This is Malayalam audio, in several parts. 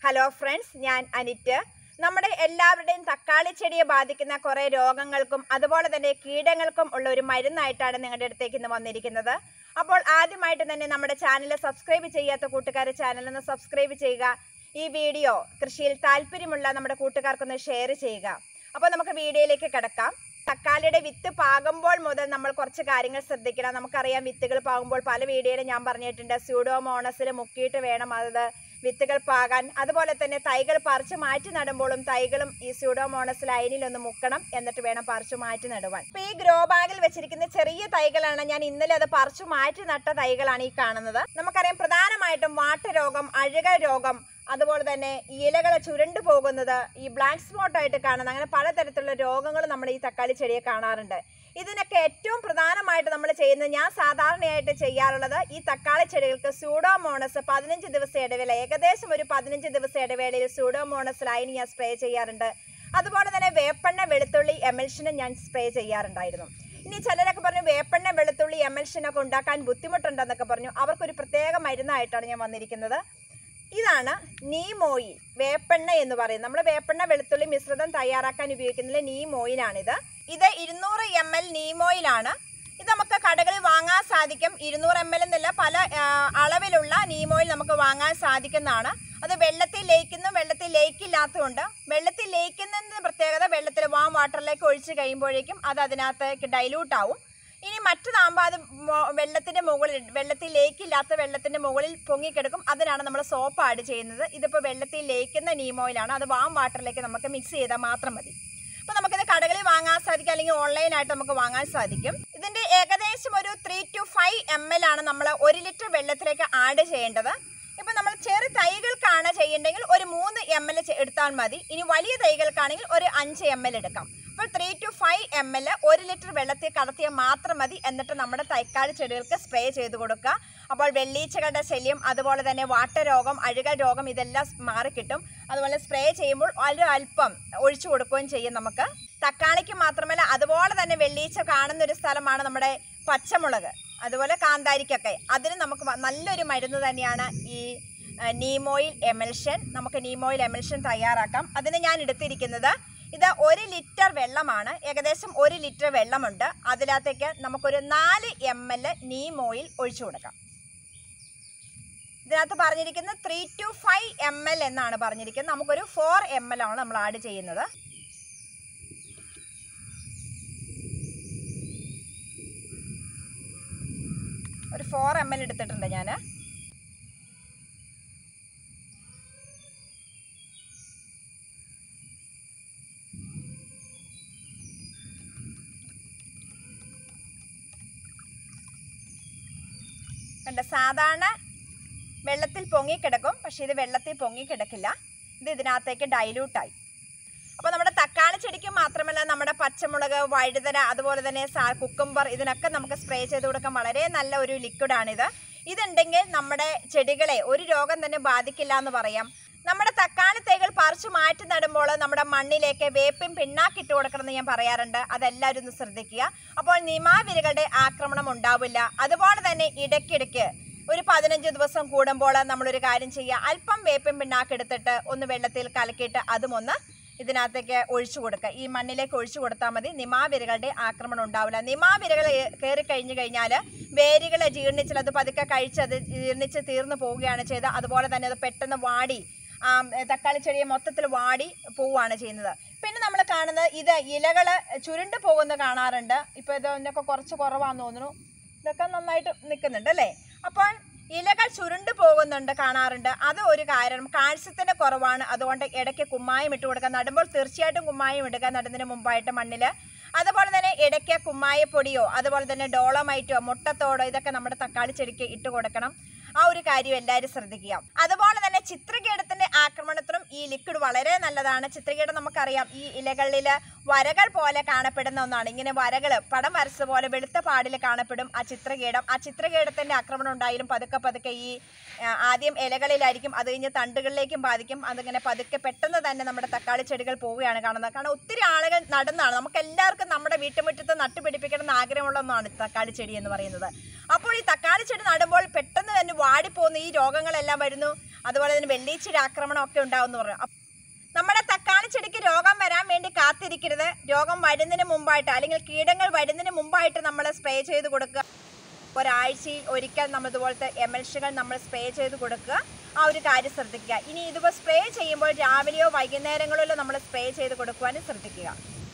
ഹലോ ഫ്രണ്ട്സ് ഞാൻ അനിറ്റ് നമ്മുടെ എല്ലാവരുടെയും തക്കാളി ചെടിയെ ബാധിക്കുന്ന കുറേ രോഗങ്ങൾക്കും അതുപോലെ തന്നെ കീടങ്ങൾക്കും ഉള്ള ഒരു മരുന്നായിട്ടാണ് നിങ്ങളുടെ അടുത്തേക്ക് ഇന്ന് വന്നിരിക്കുന്നത് അപ്പോൾ ആദ്യമായിട്ട് തന്നെ നമ്മുടെ ചാനൽ സബ്സ്ക്രൈബ് ചെയ്യാത്ത കൂട്ടുകാരെ ചാനൽ ഒന്ന് സബ്സ്ക്രൈബ് ചെയ്യുക ഈ വീഡിയോ കൃഷിയിൽ താല്പര്യമുള്ള നമ്മുടെ കൂട്ടുകാർക്കൊന്ന് ഷെയർ ചെയ്യുക അപ്പോൾ നമുക്ക് വീഡിയോയിലേക്ക് കിടക്കാം തക്കാളിയുടെ വിത്ത് പാകുമ്പോൾ മുതൽ നമ്മൾ കുറച്ച് കാര്യങ്ങൾ ശ്രദ്ധിക്കണം നമുക്കറിയാം വിത്തുകൾ പാകുമ്പോൾ പല വീഡിയോയിലും ഞാൻ പറഞ്ഞിട്ടുണ്ട് സ്യൂഡോമോണസിൽ മുക്കിയിട്ട് വേണം അത് വിത്തുകൾ പാകാൻ അതുപോലെ തന്നെ തൈകൾ പറിച്ചു മാറ്റി നടുമ്പോഴും തൈകളും ഈ സ്യൂഡോമോണസ് ലൈനിലൊന്ന് മുക്കണം എന്നിട്ട് വേണം പറിച്ചു മാറ്റി നടുവാൻ ഇപ്പൊ ഈ ഗ്രോ ബാഗിൽ വെച്ചിരിക്കുന്ന ചെറിയ തൈകളാണ് ഞാൻ ഇന്നലെ അത് പറിച്ചു മാറ്റി നട്ട തൈകളാണ് ഈ കാണുന്നത് നമുക്കറിയാം പ്രധാനമായിട്ടും വാട്ടരോഗം അഴുക രോഗം അതുപോലെ തന്നെ ഇലകൾ ചുരുണ്ടു പോകുന്നത് ഈ ബ്ലാക്ക് സ്പോട്ട് ആയിട്ട് കാണുന്നത് അങ്ങനെ പലതരത്തിലുള്ള രോഗങ്ങൾ നമ്മൾ ഈ തക്കാളി ചെടിയെ കാണാറുണ്ട് ഇതിനൊക്കെ ഏറ്റവും പ്രധാനമായിട്ട് നമ്മൾ ചെയ്യുന്നത് ഞാൻ സാധാരണയായിട്ട് ചെയ്യാറുള്ളത് ഈ തക്കാളി ചെടികൾക്ക് സൂഡോമോണസ് പതിനഞ്ച് ദിവസം ഇടവേള ഏകദേശം ഒരു പതിനഞ്ച് ദിവസം ഇടവേളയിൽ സൂഡോമോണസ് ലൈൻ ഞാൻ സ്പ്രേ ചെയ്യാറുണ്ട് അതുപോലെ തന്നെ വേപ്പെണ്ണ വെളുത്തുള്ളി എമൽഷനും ഞാൻ സ്പ്രേ ചെയ്യാറുണ്ടായിരുന്നു ഇനി ചിലരൊക്കെ പറഞ്ഞു വേപ്പെണ്ണ വെളുത്തുള്ളി എമൽഷനൊക്കെ ഉണ്ടാക്കാൻ ബുദ്ധിമുട്ടുണ്ടെന്നൊക്കെ പറഞ്ഞു അവർക്കൊരു പ്രത്യേക മരുന്നായിട്ടാണ് ഞാൻ വന്നിരിക്കുന്നത് ഇതാണ് നീം ഓയിൽ വേപ്പെണ്ണ എന്ന് പറയും നമ്മൾ വേപ്പെണ്ണ വെളുത്തുള്ളി മിശ്രിതം തയ്യാറാക്കാൻ ഉപയോഗിക്കുന്ന നീം ഓയിലാണിത് ഇത് ഇരുന്നൂറ് എം എൽ നീം ഓയിലാണ് ഇത് നമുക്ക് കടകളിൽ വാങ്ങാൻ സാധിക്കും ഇരുന്നൂറ് എം എൽ എന്നല്ല പല ആ, അളവിലുള്ള നീം ഓയിൽ നമുക്ക് വാങ്ങാൻ സാധിക്കുന്നതാണ് അത് വെള്ളത്തിൽ ലയിക്കുന്നു വെള്ളത്തിൽ ലയിക്കില്ലാത്തതുകൊണ്ട് വെള്ളത്തിൽ ലയിക്കുന്നതിൻ്റെ പ്രത്യേകത വെള്ളത്തിൽ വാം വാട്ടറിലേക്ക് ഒഴിച്ച് കഴിയുമ്പോഴേക്കും അത് അതിനകത്തേക്ക് ഡൈല്യൂട്ട് ആവും ഇനി മറ്റതാകുമ്പോൾ അത് മൊ- വെള്ളത്തിന്റെ മുകളിൽ വെള്ളത്തിൽ ലേക്കില്ലാത്ത വെള്ളത്തിന്റെ മുകളിൽ പൊങ്ങിക്കിടക്കും അതിനാണ് നമ്മൾ സോപ്പ് ആഡ് ചെയ്യുന്നത് ഇതിപ്പോൾ വെള്ളത്തിൽ ലേക്കുന്ന നീമോയിലാണ് അത് വാം വാട്ടറിലേക്ക് നമുക്ക് മിക്സ് ചെയ്താൽ മാത്രം മതി അപ്പോൾ നമുക്കിത് കടകളിൽ വാങ്ങാൻ സാധിക്കും അല്ലെങ്കിൽ ഓൺലൈനായിട്ട് നമുക്ക് വാങ്ങാൻ സാധിക്കും ഇതിന്റെ ഏകദേശം ഒരു three two five M L ആണ് നമ്മൾ ഒരു ലിറ്റർ വെള്ളത്തിലേക്ക് ആഡ് ചെയ്യേണ്ടത് ഇപ്പം നമ്മൾ ചെറു തൈകൾക്കാണ് ചെയ്യേണ്ടെങ്കിൽ ഒരു മൂന്ന് എം എൽ എടുത്താൽ മതി ഇനി വലിയ തൈകൾക്കാണെങ്കിൽ ഒരു അഞ്ച് എം എൽ എടുക്കാം അപ്പോൾ three two five M L ഒരു ലിറ്റർ വെള്ളത്തിൽ കടത്തിയാൽ മാത്രം മതി എന്നിട്ട് നമ്മുടെ തൈക്കാട് ചെടികൾക്ക് സ്പ്രേ ചെയ്ത് കൊടുക്കുക അപ്പോൾ വെള്ളീച്ചകളുടെ ശല്യം അതുപോലെ തന്നെ വാട്ടരോഗം അഴുകൽ രോഗം ഇതെല്ലാം മാറിക്കിട്ടും അതുപോലെ സ്പ്രേ ചെയ്യുമ്പോൾ ഒരു അല്പം ഒഴിച്ചു കൊടുക്കുകയും ചെയ്യും നമുക്ക് തക്കാളിക്ക് മാത്രമല്ല അതുപോലെ തന്നെ വെള്ളീച്ച കാണുന്ന ഒരു സ്ഥലമാണ് നമ്മുടെ പച്ചമുളക് അതുപോലെ കാന്താരിക്കൊക്കെ അതിന് നമുക്ക് വ- നല്ലൊരു മരുന്ന് തന്നെയാണ് ഈ ആ, നീമോയിൽ എമൽഷൻ നമുക്ക് നീമോയിൽ എമൽഷൻ തയ്യാറാക്കാം അതിന് ഞാൻ എടുത്തിരിക്കുന്നത് ഇത് ഒരു ലിറ്റർ വെള്ളമാണ് ഏകദേശം ഒരു ലിറ്റർ വെള്ളമുണ്ട് അതിനകത്തേക്ക് നമുക്കൊരു നാല് എം എൽ നീം ഓയിൽ ഒഴിച്ചു കൊടുക്കാം ഇതിനകത്ത് പറഞ്ഞിരിക്കുന്നത് three two five M L എന്നാണ് പറഞ്ഞിരിക്കുന്നത് നമുക്കൊരു ഫോർ എം എൽ ആണ് നമ്മൾ ആഡ് ചെയ്യുന്നത് ഒരു ഫോർ എം എൽ എടുത്തിട്ടുണ്ട് ഞാൻ കണ്ട സാധാരണ വെള്ളത്തിൽ പൊങ്ങിക്കിടക്കും പക്ഷേ ഇത് വെള്ളത്തിൽ പൊങ്ങിക്കിടക്കില്ല ഇത് ഇതിനകത്തേക്ക് ഡൈല്യൂട്ടായി അപ്പോൾ നമ്മുടെ തക്കാളി ചെടിക്ക് മാത്രമല്ല നമ്മുടെ പച്ചമുളക് വഴുതന അതുപോലെ തന്നെ സാ കുക്കുംബർ ഇതിനൊക്കെ നമുക്ക് സ്പ്രേ ചെയ്ത് കൊടുക്കാൻ വളരെ നല്ല ഒരു ലിക്വിഡാണിത് ഇതുണ്ടെങ്കിൽ നമ്മുടെ ചെടികളെ ഒരു രോഗം തന്നെ ബാധിക്കില്ല എന്ന് പറയാം നമ്മുടെ തക്കാളി തൈകൾ പറിച്ചു മാറ്റി നടുമ്പോൾ നമ്മുടെ മണ്ണിലേക്ക് വേപ്പിൻ പിണ്ണാക്കിട്ട് കൊടുക്കണമെന്ന് ഞാൻ പറയാറുണ്ട് അതെല്ലാവരും ഒന്ന് ശ്രദ്ധിക്കുക അപ്പോൾ നിമാവിരകളുടെ ആക്രമണം ഉണ്ടാവില്ല അതുപോലെ തന്നെ ഇടയ്ക്കിടയ്ക്ക് ഒരു പതിനഞ്ച് ദിവസം കൂടുമ്പോൾ നമ്മളൊരു കാര്യം ചെയ്യുക അല്പം വേപ്പിൻ പിണ്ണാക്ക് എടുത്തിട്ട് ഒന്ന് വെള്ളത്തിൽ കലക്കിയിട്ട് അതും ഒന്ന് ഇതിനകത്തേക്ക് ഒഴിച്ചു കൊടുക്കുക ഈ മണ്ണിലേക്ക് ഒഴിച്ചു കൊടുത്താൽ മതി നിമാവിരകളുടെ ആക്രമണം ഉണ്ടാവില്ല നിമാവിരകൾ കയറി കഴിഞ്ഞു കഴിഞ്ഞാൽ വേരുകൾ ജീർണിച്ചാൽ അത് പതുക്കെ കഴിച്ച് അത് ജീർണിച്ച് തീർന്നു പോവുകയാണ് ചെയ്തത് അതുപോലെ തന്നെ അത് പെട്ടെന്ന് വാടി ആ, തക്കാളി ചെടിയെ മൊത്തത്തിൽ വാടി പോവുകയാണ് ചെയ്യുന്നത് പിന്നെ നമ്മൾ കാണുന്നത് ഇത് ഇലകൾ ചുരുണ്ട് പോകുന്നത് കാണാറുണ്ട് ഇപ്പോൾ ഇതിനൊക്കെ കുറച്ച് കുറവാന്ന് തോന്നുന്നു ഇതൊക്കെ നന്നായിട്ട് നിൽക്കുന്നുണ്ട് അല്ലേ അപ്പോൾ ഇലകൾ ചുരുണ്ട് പോകുന്നുണ്ട് കാണാറുണ്ട് അത് ഒരു കാരണം കാൽസ്യത്തിന്റെ കുറവാണ് അതുകൊണ്ട് ഇടയ്ക്ക് കുമ്മായം ഇട്ട് കൊടുക്കുക നടുമ്പോൾ തീർച്ചയായിട്ടും കുമ്മായം ഇടുക നടുന്നതിന് മുമ്പായിട്ട് മണ്ണിൽ അതുപോലെ തന്നെ ഇടയ്ക്ക് കുമ്മായപ്പൊടിയോ അതുപോലെ തന്നെ ഡോളമൈറ്റോ മുട്ടത്തോടോ ഇതൊക്കെ നമ്മുടെ തക്കാളി ചെടിക്ക് ഇട്ട് കൊടുക്കണം ആ ഒരു കാര്യം എല്ലാവരും ശ്രദ്ധിക്കുക അതുപോലെ തന്നെ ചിത്രകീടത്തിന്റെ ആക്രമണത്തിനും ഈ ലിക്വിഡ് വളരെ നല്ലതാണ് ചിത്രകീടം നമുക്കറിയാം ഈ ഇലകളിൽ വരകൾ പോലെ കാണപ്പെടുന്ന ഒന്നാണ് ഇങ്ങനെ വരകൾ പടം വരച്ച പോലെ വെളുത്ത പാടിൽ കാണപ്പെടും ആ ചിത്രകീടം ആ ചിത്രകീടത്തിന്റെ ആക്രമണം ഉണ്ടായാലും പതുക്കെ പതുക്കെ ഈ ആ, ആദ്യം ഇലകളിലായിരിക്കും അത് കഴിഞ്ഞ് തണ്ടുകളിലേക്കും ബാധിക്കും അതിങ്ങനെ പതുക്കെ പെട്ടെന്ന് തന്നെ നമ്മുടെ തക്കാളി ചെടികൾ പോവുകയാണ് കാണുന്നത് കാരണം ഒത്തിരി ആളുകൾ നടുന്നതാണ് നമുക്ക് എല്ലാവർക്കും നമ്മുടെ വീട്ടുമുറ്റത്ത് നട്ടുപിടിപ്പിക്കണം എന്ന് ആഗ്രഹമുള്ള ഒന്നാണ് തക്കാളി ചെടി എന്ന് പറയുന്നത് അപ്പോൾ ഈ തക്കാളി ചെടി നടുമ്പോൾ പെട്ടെന്ന് തന്നെ വാടിപ്പോകുന്ന ഈ രോഗങ്ങളെല്ലാം വരുന്നു അതുപോലെ തന്നെ വെള്ളീച്ചിയുടെ ആക്രമണം ഒക്കെ ഉണ്ടാവും എന്ന് പറഞ്ഞു അപ്പ- നമ്മുടെ തക്കാളി ചെടിക്ക് രോഗം വരാൻ വേണ്ടി കാത്തിരിക്കരുത് രോഗം വരുന്നതിന് മുമ്പായിട്ട് അല്ലെങ്കിൽ കീടങ്ങൾ വരുന്നതിന് മുമ്പായിട്ട് നമ്മൾ സ്പ്രേ ചെയ്ത് കൊടുക്കുക ഒരാഴ്ചയിൽ ഒരിക്കൽ നമ്മൾ ഇതുപോലത്തെ എമൽഷുകൾ നമ്മൾ സ്പ്രേ ചെയ്ത് കൊടുക്കുക ആ ഒരു കാര്യം ശ്രദ്ധിക്കുക ഇനി ഇതിപ്പോൾ സ്പ്രേ ചെയ്യുമ്പോൾ രാവിലെയോ വൈകുന്നേരങ്ങളിലോ നമ്മൾ സ്പ്രേ ചെയ്ത് കൊടുക്കുവാനും ശ്രദ്ധിക്കുക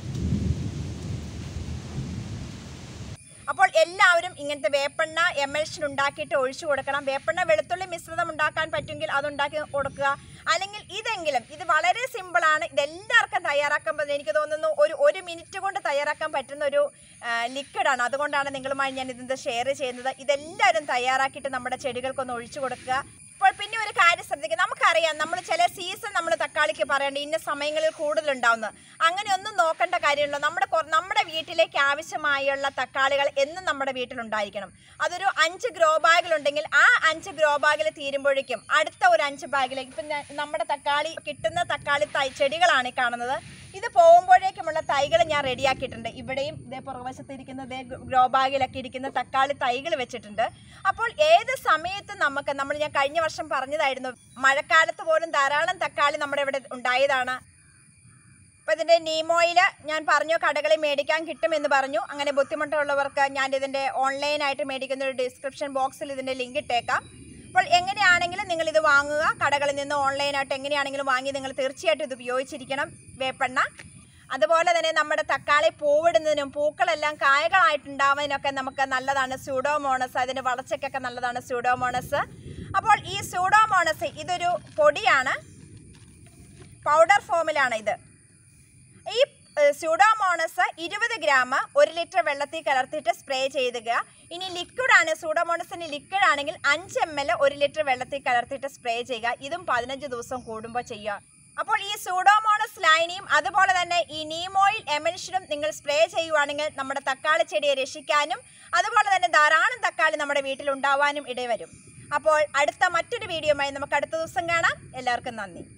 അപ്പോൾ എല്ലാവരും ഇങ്ങനത്തെ വേപ്പെണ്ണ എമൽഷൻ ഉണ്ടാക്കിയിട്ട് ഒഴിച്ചു കൊടുക്കണം വേപ്പെണ്ണ വെളുത്തുള്ളി മിശ്രിതം ഉണ്ടാക്കാൻ പറ്റുമെങ്കിൽ അതുണ്ടാക്കി കൊടുക്കുക അല്ലെങ്കിൽ ഇതെങ്കിലും ഇത് വളരെ സിമ്പിളാണ് ഇതെല്ലാവർക്കും തയ്യാറാക്കാൻ പറ്റുന്നത് എനിക്ക് തോന്നുന്നു ഒരു ഒരു മിനിറ്റ് കൊണ്ട് തയ്യാറാക്കാൻ പറ്റുന്ന ഒരു ലിക്വിഡാണ് അതുകൊണ്ടാണ് നിങ്ങളുമായി ഞാൻ ഇതിൻ്റെ ഷെയർ ചെയ്യുന്നത് ഇതെല്ലാവരും തയ്യാറാക്കിയിട്ട് നമ്മുടെ ചെടികൾക്കൊന്ന് ഒഴിച്ചു കൊടുക്കുക ഇപ്പോൾ പിന്നെ ഒരു കാര്യം ശ്രദ്ധിക്കുക നമുക്കറിയാം നമ്മൾ ചില സീസൺ നമ്മൾ തക്കാളിക്ക് പറയേണ്ട ഇന്ന സമയങ്ങളിൽ കൂടുതലുണ്ടാവുന്നത് അങ്ങനെയൊന്നും നോക്കേണ്ട കാര്യമുള്ളൂ നമ്മുടെ കൊ- നമ്മുടെ വീട്ടിലേക്ക് ആവശ്യമായുള്ള തക്കാളികൾ എന്നും നമ്മുടെ വീട്ടിലുണ്ടായിരിക്കണം അതൊരു അഞ്ച് ഗ്രോ ബാഗിലുണ്ടെങ്കിൽ ആ അഞ്ച് ഗ്രോ ബാഗിൽ തീരുമ്പോഴേക്കും അടുത്ത ഒരു അഞ്ച് ബാഗിലേക്ക് ഇപ്പം ഞാൻ- നമ്മുടെ തക്കാളി കിട്ടുന്ന തക്കാളി തൈ ചെടികളാണ് ഈ കാണുന്നത് ഇത് പോകുമ്പോഴേക്കുമുള്ള തൈകൾ ഞാൻ റെഡിയാക്കിയിട്ടുണ്ട് ഇവിടെയും ഇതേ പുറകുവശത്ത് ഇരിക്കുന്ന ഇതേ ഗ്രോ ബാഗിലൊക്കെ ഇരിക്കുന്ന തക്കാളി തൈകൾ വെച്ചിട്ടുണ്ട് അപ്പോൾ ഏത് സമയത്ത് നമുക്ക് നമ്മൾ ഞാൻ കഴിഞ്ഞ വർഷം പറഞ്ഞതായിരുന്നു മഴക്കാലത്ത് പോലും ധാരാളം തക്കാളി നമ്മുടെ ഇവിടെ ഉണ്ടായതാണ് അപ്പോൾ ഇതിൻ്റെ നീമോയിൽ ഞാൻ പറഞ്ഞു കടകളിൽ മേടിക്കാൻ കിട്ടുമെന്ന് പറഞ്ഞു അങ്ങനെ ബുദ്ധിമുട്ടുള്ളവർക്ക് ഞാൻ ഇതിൻ്റെ ഓൺലൈനായിട്ട് മേടിക്കുന്ന ഒരു ഡിസ്ക്രിപ്ഷൻ ബോക്സിൽ ഇതിൻ്റെ ലിങ്ക് ഇട്ടേക്കാം അപ്പോൾ എങ്ങനെയാണെങ്കിലും നിങ്ങൾ ഇത് വാങ്ങുക കടകളിൽ നിന്ന് ഓൺലൈനായിട്ട് എങ്ങനെയാണെങ്കിലും വാങ്ങി നിങ്ങൾ തീർച്ചയായിട്ടും ഇത് ഉപയോഗിച്ചിരിക്കണം വേപ്പെണ്ണ അതുപോലെ തന്നെ നമ്മുടെ തക്കാളി പൂവിടുന്നതിനും പൂക്കളെല്ലാം കായകളായിട്ടുണ്ടാവാനൊക്കെ നമുക്ക് നല്ലതാണ് സ്യൂഡോമോണസ് അതിൻ്റെ വളർച്ചയ്ക്കൊക്കെ നല്ലതാണ് സ്യൂഡോമോണസ് അപ്പോൾ ഈ സ്യൂഡോമോണസ് ഇതൊരു പൊടിയാണ് പൗഡർ ഫോമിലാണ് ഇത് ഈ സ്യൂഡോമോണസ് ഇരുപത് ഗ്രാം ഒരു ലിറ്റർ വെള്ളത്തിൽ കലർത്തിയിട്ട് സ്പ്രേ ചെയ്യുക ഇനി ലിക്വിഡാണ് സ്യൂഡോമോണസിന് ലിക്വിഡ് ആണെങ്കിൽ അഞ്ച് എം എൽ ഒരു ലിറ്റർ വെള്ളത്തിൽ കലർത്തിയിട്ട് സ്പ്രേ ചെയ്യുക ഇതും പതിനഞ്ച് ദിവസം കൂടുമ്പോൾ ചെയ്യുക അപ്പോൾ ഈ സൂഡോമോണസ് ലൈനിയും അതുപോലെ തന്നെ ഈ നീമോയിൽ എമൻഷനും നിങ്ങൾ സ്പ്രേ ചെയ്യുവാണെങ്കിൽ നമ്മുടെ തക്കാളി ചെടിയെ രക്ഷിക്കാനും അതുപോലെ തന്നെ ധാരാളം തക്കാളി നമ്മുടെ വീട്ടിൽ ഉണ്ടാവാനും ഇടവരും അപ്പോൾ അടുത്ത മറ്റൊരു വീഡിയോയുമായി നമുക്ക് അടുത്ത ദിവസം കാണാം എല്ലാവർക്കും നന്ദി